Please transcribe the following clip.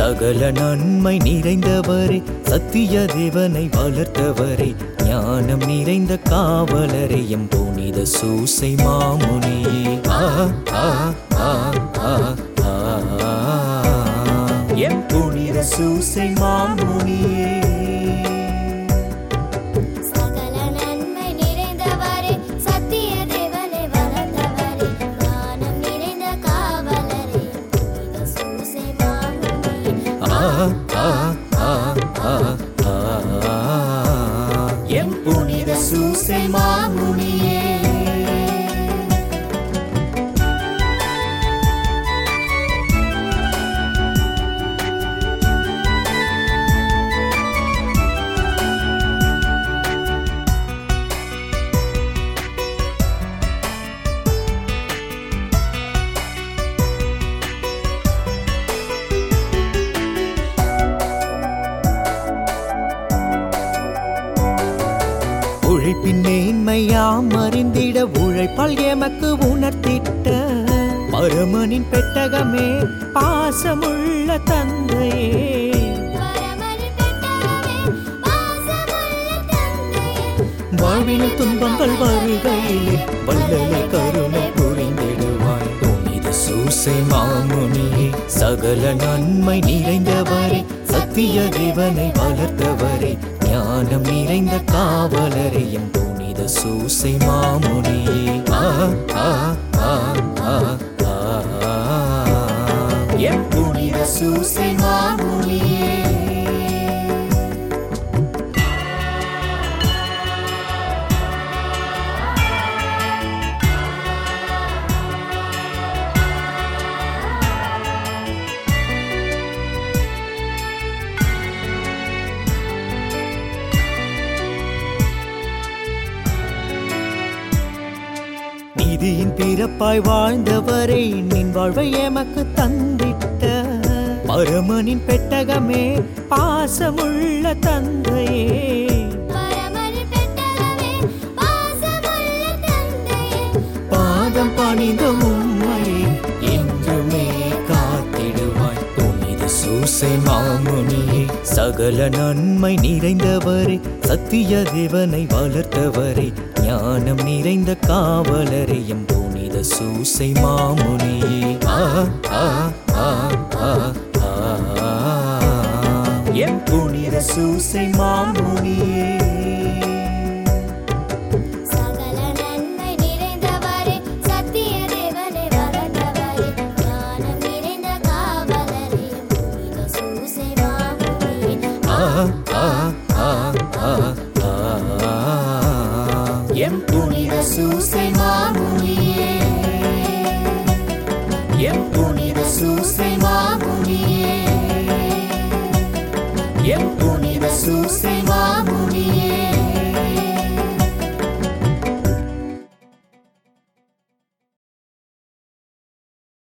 சகல நன்மை நிறைந்தவரே சத்திய தேவனை வளர்த்தவரே ஞானம் நிறைந்த காவலரே எம் புனித சூசை மாமுனியே ஆ ஆ ஆ ஆ ஆ எம் புனித சூசை மாமுனியே சகல நன்மை நிறைந்தவரே சத்திய தேவனை வளர்த்தவரே ஞானம் நிறைந்த காவலரே புனித சூசை மாமுனியே ஆ ஆ ஆ ஆ ஆ எம் புனித சூசை மாமுனியே உழைப்பின் மேன்மையாம் அறிந்திட உழைப்பால் எமக்கு உணர்த்திட்ட பரமனின் பெட்டகமே பாசமுள்ள தந்தையே பரமரி பெற்றவரே பாசமுள்ள தந்தையே வாழ்வினில் துன்பங்கள் வருகையிலே வல்லலை கருணை புரிந்திடுவாய் புனித சூசை மாமுனியே சகல நன்மை நிறைந்தவரே சத்திய தேவனை வளர்த்தவரே ஞானம் நிறைந்த காவலரே எம் புனித சூசை மாமுனியே ஆ ஆ ஆ ஆ ஆ எம் புனித சூசை மாமுனியே நீதியின் பிறப்பாய் வாழ்ந்தவரே நின் வாழ்வை எமக்கு தந்திட்ட பரமனின் பெட்டகமே பாசமுள்ள தந்தையே பரமரி பெற்றவரே பாசமுள்ள தந்தையே பாதம் பணிந்த உம்மையே என்றுமே காத்திடுவாய் புனித சூசை மாமுனியே சகல நன்மை நிறைந்தவரே சத்திய தேவனை வளர்த்தவரே ஞானம் நிறைந்த காவலரே எம் புனித சூசை மாமுனியே ஆ ஆ ஆ ஆ ஆ எம் புனித சூசை மாமுனியே சகல நன்மை நிறைந்தவரே சத்திய தேவனை வளர்த்தவரே ஞானம் நிறைந்த காவலரே புனித சூசை மாமுனியே ஆ ஆ ஆ ஆ ஆ எம் புனித சூசை மாமுனியே எம் புனித சூசை மாமுனியே எம் புனித சூசை